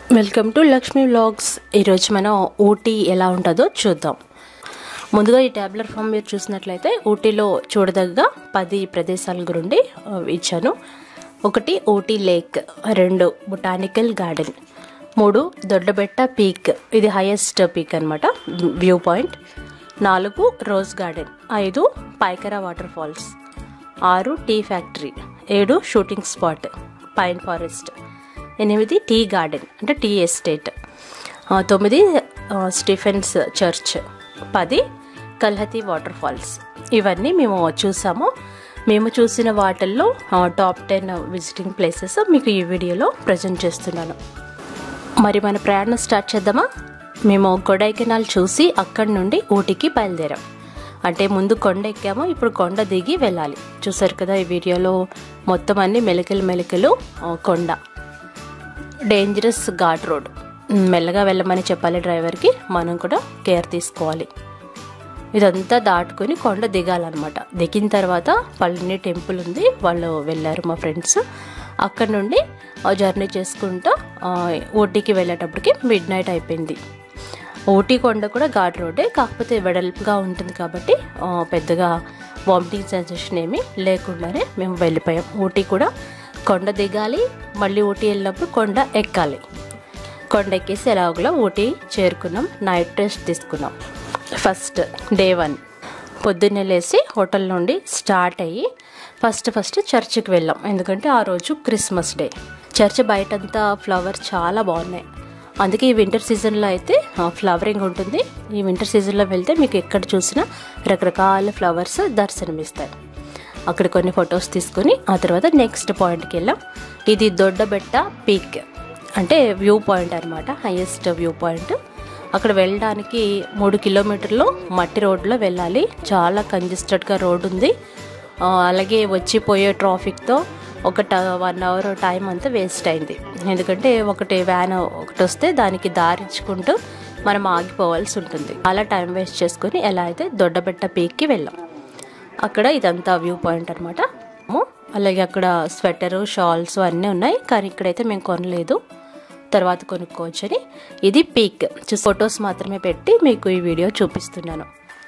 welcome to Lakshmi vlogs ఈరోజు మనం ఊటీ ఎలా ఉంటుందో చూద్దాం ముందుగా ఈ ట్యాబ్లెట్ ఫామ్ మీరు చూసినట్లయితే ఊటీలో చూడదగ్గ పది ప్రదేశాల గురించి ఆ, ఇచ్చాను ఒకటి ఊటీ లేక్ రెండు బొటానికల్ గార్డెన్ మూడు దొడ్డబెట్ట పీక్ ఇది హైయెస్ట్ పీక్ అనమాట వ్యూ పాయింట్ నాలుగు రోజ్ గార్డెన్ ఐదు పైకరా వాటర్ ఫాల్స్ ఆరు టీ ఫ్యాక్టరీ ఏడు షూటింగ్ స్పాట్ పైన్ ఫారెస్ట్ ఎనిమిది టీ గార్డెన్ అంటే టీ ఎస్టేట్ ఆ, తొమ్మిది ఆ, స్టీఫెన్స్ చర్చ్ పది కల్హతి వాటర్ ఫాల్స్ ఇవన్నీ మేము చూసాము మేము చూసిన వాటిల్లో ఆ, టాప్ టెన్ విజిటింగ్ ప్లేసెస్ మీకు ఈ వీడియోలో ప్రజెంట్ చేస్తున్నాను మరి మన ప్రయాణం స్టార్ట్ చేద్దామా మేము కొడైకెనాల్ చూసి అక్కడి నుండి ఊటీకి బయలుదేరాం అంటే ముందు కొండ ఎక్కాము ఇప్పుడు కొండ దిగి వెళ్ళాలి చూసారు కదా ఈ వీడియోలో మొత్తం అన్ని మెలికలు మెలికలు ఆ, కొండ డేంజరస్ ఘాట్ రోడ్ మెల్లగా వెళ్ళమని చెప్పాలి డ్రైవర్కి మనం కూడా కేర్ తీసుకోవాలి ఇదంతా దాటుకొని కొండ దిగాలన్నమాట దిగిన తర్వాత పళని టెంపుల్ ఉంది వాళ్ళు వెళ్ళారు మా ఫ్రెండ్స్ అక్కడ నుండి జర్నీ చేసుకుంటూ ఆ, ఊటీకి వెళ్ళేటప్పటికి మిడ్ నైట్ అయిపోయింది ఊటీ కొండ కూడా ఘాట్ రోడ్డే కాకపోతే వెడల్పుగా ఉంటుంది కాబట్టి ఆ, పెద్దగా వామిటింగ్ సెన్సేషన్ ఏమీ లేకుండానే మేము వెళ్ళిపోయాం ఊటీ కూడా కొండ దిగాలి మళ్ళీ ఊటీ వెళ్ళినప్పుడు కొండ ఎక్కాలి కొండ ఎక్కేసి ఎలాగోలా ఊటీ చేరుకున్నాం నైట్ రెస్ట్ తీసుకున్నాం ఫస్ట్ డే వన్ పొద్దున్నే లేసి హోటల్ నుండి స్టార్ట్ అయ్యి ఫస్ట్ ఫస్ట్ చర్చికి వెళ్ళాం ఎందుకంటే ఆ రోజు క్రిస్మస్ డే చర్చ్ బయటంతా ఫ్లవర్స్ చాలా బాగున్నాయి అందుకే ఈ వింటర్ సీజన్లో అయితే ఆ, ఫ్లవరింగ్ ఉంటుంది ఈ వింటర్ సీజన్లో వెళ్తే మీకు ఎక్కడ చూసినా రకరకాల ఫ్లవర్స్ దర్శనమిస్తాయి అక్కడ కొన్ని ఫొటోస్ తీసుకొని ఆ తర్వాత నెక్స్ట్ పాయింట్కి వెళ్ళాం ఇది దొడ్డబెట్ట పీక్ అంటే వ్యూ పాయింట్ అనమాట హైయెస్ట్ వ్యూ పాయింట్ అక్కడ వెళ్ళడానికి మూడు కిలోమీటర్లు మట్టి రోడ్లో వెళ్ళాలి చాలా కంజెస్టెడ్గా రోడ్ ఉంది ఆ, అలాగే వచ్చిపోయే ట్రాఫిక్తో ఒక వన్ అవర్ టైం అంతా వేస్ట్ అయింది ఎందుకంటే ఒకటి వ్యాన్ ఒకటి వస్తే దానికి దారించుకుంటూ మనం ఆగిపోవాల్సి ఉంటుంది అలా టైం వేస్ట్ చేసుకొని ఎలా అయితే దొడ్డబెట్ట పీక్కి వెళ్ళాం అక్కడ ఇదంతా వ్యూ పాయింట్ అనమాట అలాగే అక్కడ స్వెటరు షాల్స్ అన్నీ ఉన్నాయి కానీ ఇక్కడైతే మేము కొనలేదు తర్వాత కొనుక్కోవచ్చని ఇది పీక్ ఫొటోస్ మాత్రమే పెట్టి మీకు ఈ వీడియో చూపిస్తున్నాను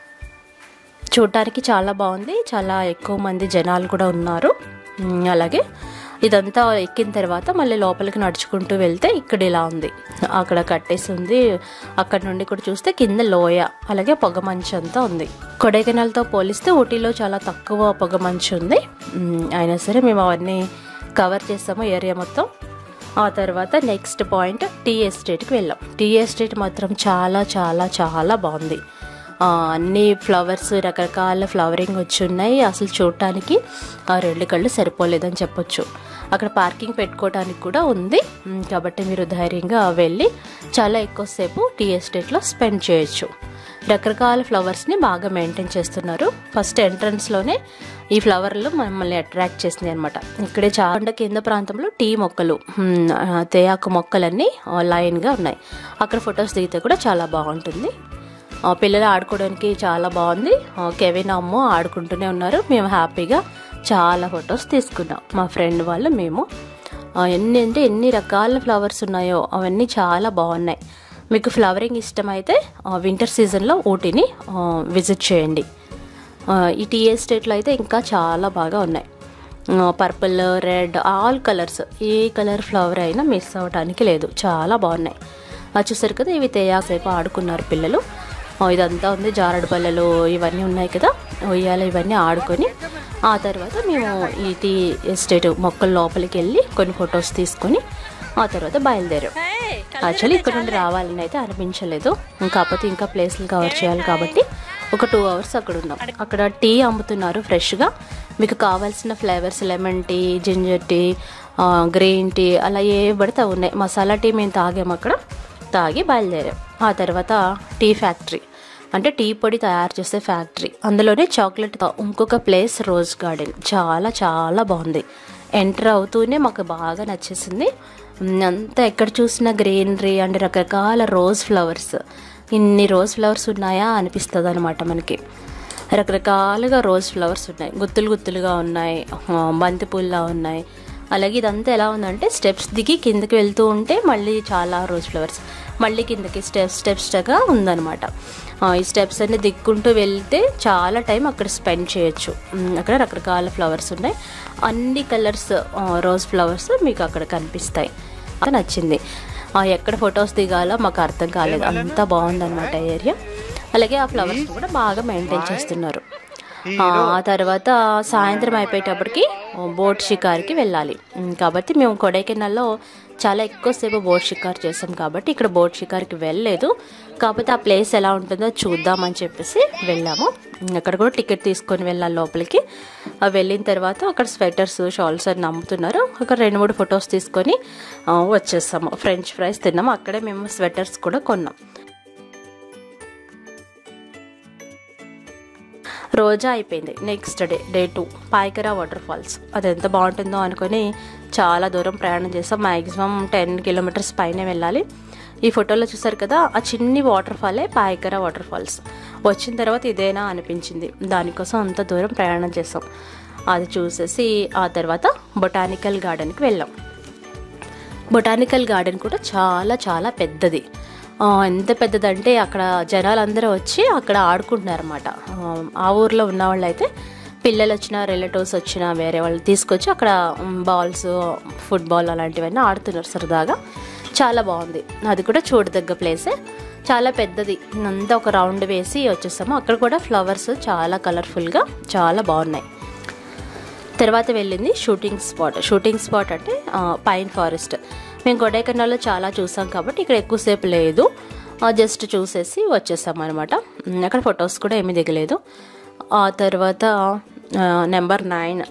చూడటానికి చాలా బాగుంది చాలా ఎక్కువ మంది జనాలు కూడా ఉన్నారు ఉమ్, అలాగే ఇదంతా ఎక్కిన తర్వాత మళ్ళీ లోపలికి నడుచుకుంటూ వెళ్తే ఇక్కడ ఇలా ఉంది అక్కడ కట్టేసి ఉంది అక్కడ నుండి కూడా చూస్తే కింద లోయ అలాగే పొగమంచు అంతా ఉంది కొడైకెనాల్తో పోలిస్తే ఊటీలో చాలా తక్కువ పొగమంచు ఉంది ఉమ్, అయినా సరే మేము అవన్నీ కవర్ చేసాము ఏరియా మొత్తం ఆ తర్వాత నెక్స్ట్ పాయింట్ టీ ఎస్టేట్కి వెళ్ళాం టీ ఎస్టేట్ మాత్రం చాలా చాలా చాలా బాగుంది ఆ, అన్ని ఫ్లవర్స్ రకరకాల ఫ్లవరింగ్ వచ్చి ఉన్నాయి అసలు చూడటానికి ఆ రెండు కళ్ళు సరిపోలేదని చెప్పొచ్చు అక్కడ పార్కింగ్ పెట్టుకోవడానికి కూడా ఉంది ఉమ్, కాబట్టి మీరు ధైర్యంగా వెళ్ళి చాలా ఎక్కువసేపు టీ ఎస్టేట్లో స్పెండ్ చేయొచ్చు రకరకాల ఫ్లవర్స్ని బాగా మెయింటైన్ చేస్తున్నారు ఫస్ట్ ఎంట్రన్స్లోనే ఈ ఫ్లవర్లు మమ్మల్ని అట్రాక్ట్ చేసింది అనమాట ఇక్కడే చాలా కింద ప్రాంతంలో టీ మొక్కలు ఉమ్, ఆ, తేయాకు మొక్కలన్నీ ఆ, లైన్గా ఉన్నాయి అక్కడ ఫొటోస్ దిగితే కూడా చాలా బాగుంటుంది ఆ, పిల్లలు ఆడుకోవడానికి చాలా బాగుంది ఆ, కెవిన్ అమ్మ ఆడుకుంటూనే ఉన్నారు మేము హ్యాపీగా చాలా ఫొటోస్ తీసుకున్నాం మా ఫ్రెండ్ వాళ్ళు మేము ఆ, ఎన్ని అంటే ఎన్ని రకాల ఫ్లవర్స్ ఉన్నాయో అవన్నీ చాలా బాగున్నాయి మీకు ఫ్లవరింగ్ ఇష్టమైతే ఆ, వింటర్ సీజన్లో ఊటీని ఆ, విజిట్ చేయండి ఆ, ఈ టీ ఎస్టేట్లో అయితే ఇంకా చాలా బాగా ఉన్నాయి ఆ, పర్పుల్ రెడ్ ఆల్ కలర్స్ ఏ కలర్ ఫ్లవర్ అయినా మిస్ అవ్వడానికి లేదు చాలా బాగున్నాయి ఆ, చూసారు కదా ఇవి తేయాసేపు ఆడుకున్నారు పిల్లలు ఆ, ఇదంతా ఉంది జారడు పల్లెలు ఇవన్నీ ఉన్నాయి కదా ఉయ్యాల ఇవన్నీ ఆడుకొని ఆ తర్వాత మేము ఈ టీ ఎస్టేట్ మొక్కల లోపలికి వెళ్ళి కొన్ని ఫొటోస్ తీసుకొని ఆ తర్వాత బయలుదేరాం యాక్చువల్లీ ఇక్కడ నుండి రావాలని అయితే అనిపించలేదు కాకపోతే ఇంకా ప్లేస్లు కవర్ చేయాలి కాబట్టి ఒక టూ అవర్స్ అక్కడ ఉన్నాం అక్కడ టీ అమ్ముతున్నారు ఫ్రెష్గా మీకు కావాల్సిన flavours lemon tea ginger tea ఆ, గ్రీన్ టీ అలా ఏ పడితే అవి ఉన్నాయి మసాలా టీ మేము తాగాము అక్కడ తాగి బయలుదేరాం ఆ తర్వాత టీ ఫ్యాక్టరీ అంటే టీ పొడి తయారు చేసే ఫ్యాక్టరీ అందులోనే చాక్లెట్ తో- ఇంకొక ప్లేస్ రోజ్ గార్డెన్ చాలా చాలా బాగుంది ఎంటర్ అవుతూనే మాకు బాగా నచ్చేసింది ఉమ్, అంతా ఎక్కడ చూసినా గ్రీనరీ అండ్ రకరకాల రోజ్ ఫ్లవర్స్ ఇన్ని రోజ్ ఫ్లవర్స్ ఉన్నాయా అనిపిస్తుంది అనమాట మనకి రకరకాలుగా రోజ్ ఫ్లవర్స్ ఉన్నాయి గుత్తులు గుత్తులుగా ఉన్నాయి ఆ, బంతి పూల్లా ఉన్నాయి అలాగే ఇదంతా ఎలా ఉందంటే స్టెప్స్ దిగి కిందకి వెళ్తూ ఉంటే మళ్ళీ చాలా రోజ్ ఫ్లవర్స్ మళ్ళీ కిందకి స్టెప్స్ స్టెప్స్గా ఉందన్నమాట ఆ, ఈ స్టెప్స్ అన్ని దిక్కుంటూ వెళ్తే చాలా టైం అక్కడ స్పెండ్ చేయొచ్చు ఉమ్, అక్కడ రకరకాల ఫ్లవర్స్ ఉన్నాయి అన్ని కలర్స్ రోజ్ ఫ్లవర్స్ మీకు అక్కడ కనిపిస్తాయి అది నచ్చింది ఆ, ఎక్కడ ఫొటోస్ దిగాలో మాకు అర్థం కాలేదు అంత బాగుందన్నమాట ఏరియా అలాగే ఆ ఫ్లవర్స్ కూడా బాగా మెయింటైన్ చేస్తున్నారు ఆ ఆ తర్వాత సాయంత్రం అయిపోయేటప్పటికి బోట్ షికార్కి వెళ్ళాలి ఉమ్, కాబట్టి మేము కొడైకెనాల్లో చాలా ఎక్కువసేపు బోట్ షికార్ చేసాం కాబట్టి ఇక్కడ బోట్ షికార్కి వెళ్ళలేదు కాకపోతే ఆ ప్లేస్ ఎలా ఉంటుందో చూద్దామని చెప్పేసి వెళ్ళాము ఉమ్, అక్కడ కూడా టికెట్ తీసుకొని వెళ్ళాలి లోపలికి ఆ వెళ్ళిన తర్వాత అక్కడ స్వెటర్స్ షాల్స్ అని అమ్ముతున్నారు అక్కడ రెండు మూడు ఫొటోస్ తీసుకొని ఆ, వచ్చేసాము ఫ్రెంచ్ ఫ్రైస్ తిన్నాము అక్కడే మేము స్వెటర్స్ కూడా కొన్నాం రోజా అయిపోయింది next day day two Pykara water falls అది ఎంత బాగుంటుందో అనుకొని చాలా దూరం ప్రయాణం చేసాం మ్యాక్సిమం టెన్ కిలోమీటర్స్ పైన వెళ్ళాలి ఈ ఫోటోలో చూసారు కదా ఆ చిన్ని వాటర్ ఫాలే పాయకరా వాటర్ ఫాల్స్ వచ్చిన తర్వాత ఇదేనా అనిపించింది దానికోసం అంత దూరం ప్రయాణం చేసాం అది చూసేసి ఆ తర్వాత బొటానికల్ గార్డెన్కి వెళ్ళాం బొటానికల్ గార్డెన్ కూడా చాలా చాలా పెద్దది ఆ, ఎంత పెద్దదంటే అక్కడ జనాలందరూ వచ్చి అక్కడ ఆడుకుంటున్నారన్నమాట ఆ, ఆ ఊర్లో ఉన్న వాళ్ళు అయితే పిల్లలు వచ్చిన రిలేటివ్స్ వచ్చిన వేరే వాళ్ళు తీసుకొచ్చి అక్కడ బాల్స్ ఫుట్బాల్ అలాంటివన్నీ ఆడుతున్నారు సరదాగా చాలా బాగుంది అది కూడా చూడదగ్గ ప్లేసే చాలా పెద్దది అంతా ఒక రౌండ్ వేసి వచ్చేసాము అక్కడ కూడా ఫ్లవర్స్ చాలా కలర్ఫుల్గా చాలా బాగున్నాయి తర్వాత వెళ్ళింది షూటింగ్ స్పాట్ షూటింగ్ స్పాట్ అంటే ఆ, పైన్ ఫారెస్ట్ మేము కొడైకెనాల్లో చాలా చూసాం కాబట్టి ఇక్కడ ఎక్కువసేపు లేదు ఆ, జస్ట్ చూసేసి వచ్చేసాం అనమాట అక్కడ ఫొటోస్ కూడా ఏమీ దిగలేదు ఆ తర్వాత ఆ, నెంబర్ నైన్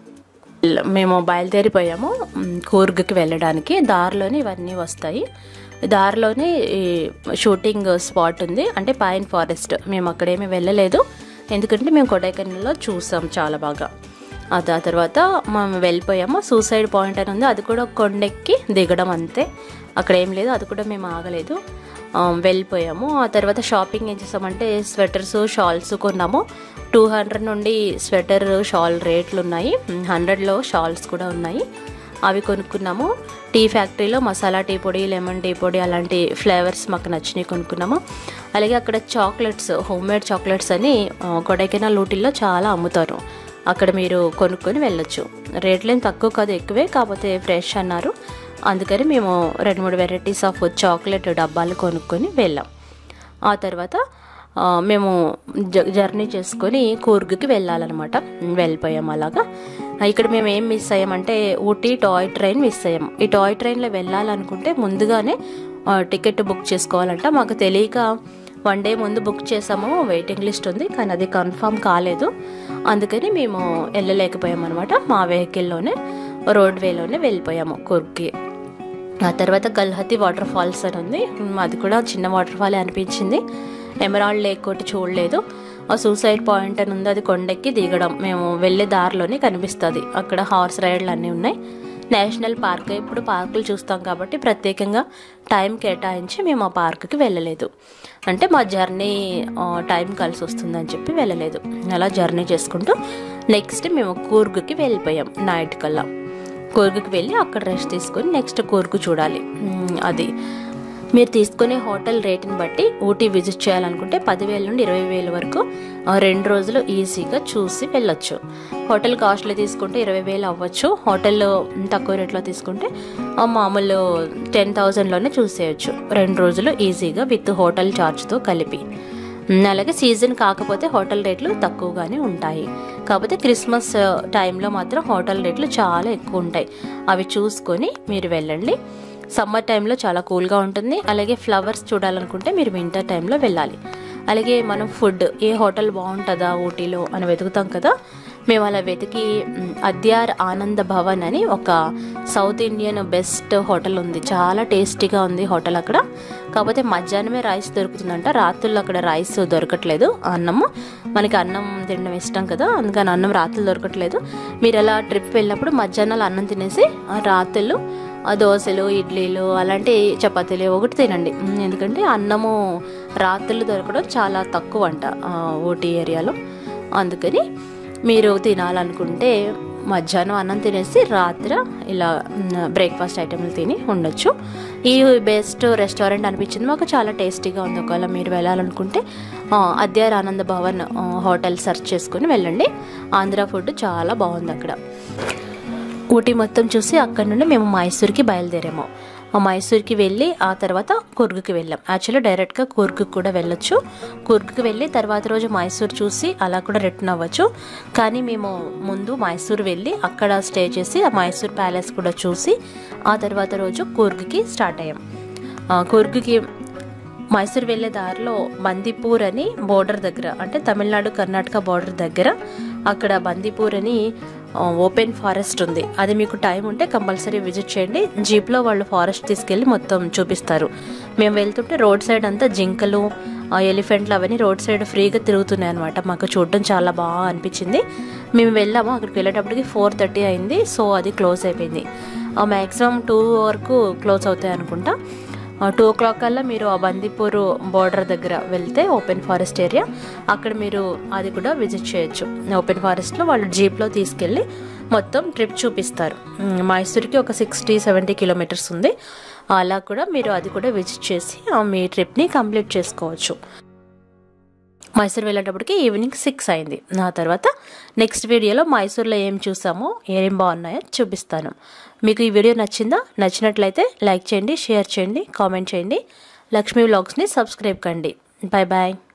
మేము బయలుదేరిపోయాము మ్, కూర్గ్కి వెళ్ళడానికి దారిలోనే ఇవన్నీ వస్తాయి దారిలోనే ఈ షూటింగ్ స్పాట్ ఉంది అంటే పైన్ ఫారెస్ట్ మేము అక్కడేమీ వెళ్ళలేదు ఎందుకంటే మేము కొడైకెనాల్లో చూసాం చాలా బాగా అది ఆ తర్వాత మనం వెళ్ళిపోయాము సూసైడ్ పాయింట్ అని ఉంది అది కూడా కొండెక్కి దిగడం అంతే అక్కడ ఏం లేదు అది కూడా మేము ఆగలేదు ఆ, వెళ్ళిపోయాము ఆ తర్వాత షాపింగ్ ఏం చేసామంటే స్వెటర్స్ షాల్స్ కొన్నాము టూ హండ్రెడ్ నుండి స్వెటర్ షాల్ రేట్లు ఉన్నాయి హండ్రెడ్లో షాల్స్ కూడా ఉన్నాయి అవి కొనుక్కున్నాము టీ ఫ్యాక్టరీలో మసాలా టీ పొడి లెమన్ టీ పొడి అలాంటి ఫ్లేవర్స్ మాకు నచ్చినవి కొనుక్కున్నాము అలాగే అక్కడ చాక్లెట్స్ హోమ్ మేడ్ చాక్లెట్స్ అని ఆ, కొడైకెనాల్ ఊటీల్లో చాలా అమ్ముతారు అక్కడ మీరు కొనుక్కొని వెళ్ళొచ్చు రేట్లేం తక్కువ కాదు ఎక్కువే కాకపోతే ఫ్రెష్ అన్నారు అందుకని మేము రెండు మూడు వెరైటీస్ ఆఫ్ చాక్లెట్ డబ్బాలు కొనుక్కొని వెళ్ళాం ఆ తర్వాత ఆ, మేము జ- జర్నీ చేసుకొని కూర్గుకి వెళ్ళాలన్నమాట వెళ్ళిపోయాం అలాగా ఆ, ఇక్కడ మేము ఏం మిస్ అయ్యామంటే ఊటీ టాయ్ ట్రైన్ మిస్ అయ్యాం ఈ టాయ్ ట్రైన్లో వెళ్ళాలనుకుంటే ముందుగానే ఆ, టికెట్ బుక్ చేసుకోవాలంట మాకు తెలియక వన్ డే ముందు బుక్ చేసాము వెయిటింగ్ లిస్ట్ ఉంది కానీ అది కన్ఫర్మ్ కాలేదు అందుకని మేము వెళ్ళలేకపోయాం అనమాట మా వెహికల్లోనే రోడ్ వేలోనే వెళ్ళిపోయాము కూర్గ్కి ఆ తర్వాత గల్హతి వాటర్ ఫాల్స్ అని ఉంది మ్, అది కూడా చిన్న వాటర్ ఫాల్ అనిపించింది ఎమరాల్డ్ లేక్ ఒకటి చూడలేదు ఆ సూసైడ్ పాయింట్ అని ఉంది అది కొండెక్కి దిగడం మేము వెళ్ళే దారిలోనే కనిపిస్తుంది అక్కడ హార్స్ రైడ్లు అన్నీ ఉన్నాయి నేషనల్ పార్క్ ఇప్పుడు పార్కులు చూస్తాం కాబట్టి ప్రత్యేకంగా టైం కేటాయించి మేము ఆ పార్కుకి వెళ్ళలేదు అంటే మా జర్నీ ఆ, టైం కలిసి వస్తుందని చెప్పి వెళ్ళలేదు అలా జర్నీ చేసుకుంటూ నెక్స్ట్ మేము కూర్గుకి వెళ్ళిపోయాం నైట్ కల్లా కూర్గుకి వెళ్ళి అక్కడ రెస్ట్ తీసుకొని నెక్స్ట్ కూర్గు చూడాలి మ్, అది మీరు తీసుకునే హోటల్ రేట్ని బట్టి ఊటీ విజిట్ చేయాలనుకుంటే పదివేల నుండి ఇరవై వేల వరకు ఆ, రెండు రోజులు ఈజీగా చూసి వెళ్ళొచ్చు హోటల్ కాస్ట్లో తీసుకుంటే ఇరవై వేలు అవ్వచ్చు హోటల్లో తక్కువ రేట్లో తీసుకుంటే ఆ, మామూలు టెన్ థౌజండ్లోనే చూసేయచ్చు రెండు రోజులు ఈజీగా విత్ హోటల్ ఛార్జ్తో కలిపి మ్, అలాగే సీజన్ కాకపోతే హోటల్ రేట్లు తక్కువగానే ఉంటాయి కాకపోతే క్రిస్మస్ ఆ, టైంలో మాత్రం హోటల్ రేట్లు చాలా ఎక్కువ ఉంటాయి అవి చూసుకొని మీరు వెళ్ళండి సమ్మర్ టైంలో చాలా కూల్గా ఉంటుంది అలాగే ఫ్లవర్స్ చూడాలనుకుంటే మీరు వింటర్ టైంలో వెళ్ళాలి అలాగే మనం ఫుడ్ ఏ హోటల్ బాగుంటుందా ఊటీలో అని వెతుకుతాం కదా మేము అలా వెతికి మ్, అద్యార్ ఆనంద భవన్ అని ఒక సౌత్ ఇండియన్ బెస్ట్ హోటల్ ఉంది చాలా టేస్టీగా ఉంది హోటల్ అక్కడ కాకపోతే మధ్యాహ్నమే రైస్ దొరుకుతుందంట రాత్రుల్లో అక్కడ రైస్ దొరకట్లేదు అన్నము మనకి అన్నం తినడం ఇష్టం కదా అందుకని అన్నం రాత్రులు దొరకట్లేదు మీరు అలా ట్రిప్ వెళ్ళినప్పుడు మధ్యాహ్నాలు అన్నం తినేసి ఆ రాత్రులు ఆ దోశలు ఇడ్లీలు అలాంటి చపాతీలు ఒకటి తినండి ఉమ్, ఎందుకంటే అన్నము రాత్రులు దొరకడం చాలా తక్కువ అంట ఆ, ఊటీ ఏరియాలో అందుకని మీరు తినాలనుకుంటే మధ్యాహ్నం అన్నం తినేసి రాత్రి ఇలా బ్రేక్ఫాస్ట్ ఐటెంలు తిని ఉండొచ్చు ఈ బెస్ట్ రెస్టారెంట్ అనిపించింది మాకు చాలా టేస్టీగా ఉంది ఒకవేళ మీరు వెళ్ళాలనుకుంటే ఆ, అద్యార్ ఆనంద భవన్ ఆ, హోటల్ సెర్చ్ చేసుకుని వెళ్ళండి ఆంధ్ర ఫుడ్ చాలా బాగుంది అక్కడ ఊటీ మొత్తం చూసి అక్కడ నుండి మేము మైసూర్కి బయలుదేరాము ఆ మైసూర్కి వెళ్ళి ఆ తర్వాత కూర్గుకి వెళ్ళాం యాక్చువల్లీ డైరెక్ట్గా కూర్గుకి కూడా వెళ్ళొచ్చు కూర్గుకి వెళ్ళి తర్వాత రోజు మైసూర్ చూసి అలా కూడా రిటర్న్ అవ్వచ్చు కానీ మేము ముందు మైసూర్ వెళ్ళి అక్కడ స్టే చేసి ఆ మైసూర్ ప్యాలెస్ కూడా చూసి ఆ తర్వాత రోజు కూర్గుకి స్టార్ట్ అయ్యాం ఆ, కూర్గుకి మైసూర్ వెళ్ళే దారిలో బందీపూర్ అని బోర్డర్ దగ్గర అంటే తమిళనాడు కర్ణాటక బోర్డర్ దగ్గర అక్కడ బందీపూర్ అని ఆ, ఓపెన్ ఫారెస్ట్ ఉంది అది మీకు టైం ఉంటే కంపల్సరీ విజిట్ చేయండి జీప్లో వాళ్ళు ఫారెస్ట్ తీసుకెళ్ళి మొత్తం చూపిస్తారు మేము వెళ్తుంటే రోడ్ సైడ్ అంతా జింకలు ఆ, ఎలిఫెంట్లు అవన్నీ రోడ్ సైడ్ ఫ్రీగా తిరుగుతున్నాయి అనమాట మాకు చూడడం చాలా బాగా అనిపించింది మేము వెళ్ళాము అక్కడికి వెళ్ళేటప్పటికి ఫోర్ థర్టీ అయింది సో అది క్లోజ్ అయిపోయింది మ్యాక్సిమం టూ వరకు క్లోజ్ అవుతాయి అనుకుంటా టూ ఓ క్లాక్ కల్లా మీరు ఆ బందీపూర్ బార్డర్ దగ్గర వెళ్తే ఓపెన్ ఫారెస్ట్ ఏరియా అక్కడ మీరు అది కూడా విజిట్ చేయొచ్చు ఓపెన్ ఫారెస్ట్లో వాళ్ళు జీప్లో తీసుకెళ్ళి మొత్తం ట్రిప్ చూపిస్తారు మ్, మైసూర్కి ఒక సిక్స్టీ సెవెంటీ కిలోమీటర్స్ ఉంది అలా కూడా మీరు అది కూడా విజిట్ చేసి ఆ, మీ ట్రిప్ని కంప్లీట్ చేసుకోవచ్చు మైసూర్ వెళ్ళేటప్పటికి ఈవినింగ్ సిక్స్ అయింది ఆ తర్వాత నెక్స్ట్ వీడియోలో మైసూర్లో ఏం చూసామో ఏం బాగున్నాయో చూపిస్తాను మీకు ఈ వీడియో నచ్చిందా నచ్చినట్లయితే లైక్ చేయండి షేర్ చేయండి కామెంట్ చేయండి లక్ష్మీ వ్లాగ్స్ని సబ్స్క్రైబ్ కండి బాయ్ బాయ్